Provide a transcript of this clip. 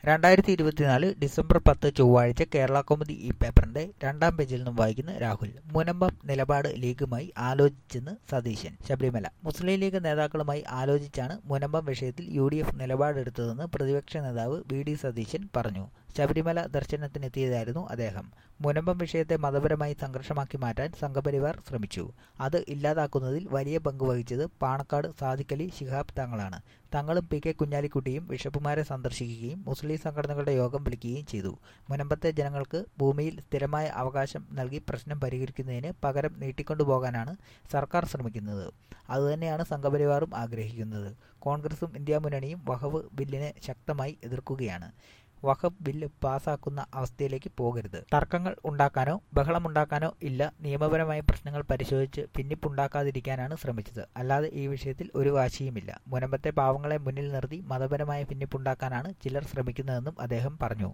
രണ്ടായിരത്തി ഇരുപത്തിനാല് ഡിസംബർ പത്ത് ചൊവ്വാഴ്ച കേരള കൗമുദി ഈ പേപ്പറിന്റെ രണ്ടാം പേജിൽ നിന്നും വായിക്കുന്ന രാഹുൽ മുനമ്പം നിലപാട് ലീഗുമായി ആലോചിച്ചെന്ന് സതീശൻ ശബരിമല മുസ്ലിം ലീഗ് നേതാക്കളുമായി ആലോചിച്ചാണ് മുനമ്പം വിഷയത്തിൽ യു ഡി എഫ് നിലപാടെടുത്തതെന്ന് പ്രതിപക്ഷ നേതാവ് വി ഡി സതീശൻ പറഞ്ഞു ശബരിമല ദർശനത്തിനെത്തിയതായിരുന്നു അദ്ദേഹം മുനമ്പം വിഷയത്തെ മതപരമായി സംഘർഷമാക്കി മാറ്റാൻ സംഘപരിവാർ ശ്രമിച്ചു അത് ഇല്ലാതാക്കുന്നതിൽ വലിയ പങ്ക് വഹിച്ചത് പാണക്കാട് സാദിഖലി ശിഹാബ് തങ്ങളാണ് തങ്ങളും പി കെ കുഞ്ഞാലിക്കുട്ടിയും ബിഷപ്പുമാരെ സന്ദർശിക്കുകയും മുസ്ലിം സംഘടനകളുടെ യോഗം വിളിക്കുകയും ചെയ്തു മുനമ്പത്തെ ജനങ്ങൾക്ക് ഭൂമിയിൽ സ്ഥിരമായ അവകാശം നൽകി പ്രശ്നം പരിഹരിക്കുന്നതിന് പകരം നീട്ടിക്കൊണ്ടുപോകാനാണ് സർക്കാർ ശ്രമിക്കുന്നത് അതുതന്നെയാണ് സംഘപരിവാറും ആഗ്രഹിക്കുന്നത് കോൺഗ്രസും ഇന്ത്യ മുന്നണിയും വഖഫ് ബില്ലിനെ ശക്തമായി എതിർക്കുകയാണ് വഖഫ് ബില്ല് പാസാക്കുന്ന അവസ്ഥയിലേക്ക് പോകരുത് തർക്കങ്ങൾ ഉണ്ടാക്കാനോ ബഹളമുണ്ടാക്കാനോ ഇല്ല നിയമപരമായ പ്രശ്നങ്ങൾ പരിശോധിച്ച് ഭിന്നിപ്പുണ്ടാക്കാതിരിക്കാനാണ് ശ്രമിച്ചത് അല്ലാതെ ഈ വിഷയത്തിൽ ഒരു വാശിയുമില്ല മുനമ്പത്തെ പാവങ്ങളെ മുന്നിൽ നിർത്തി മതപരമായ ഭിന്നിപ്പുണ്ടാക്കാനാണ് ചിലർ ശ്രമിക്കുന്നതെന്നും അദ്ദേഹം പറഞ്ഞു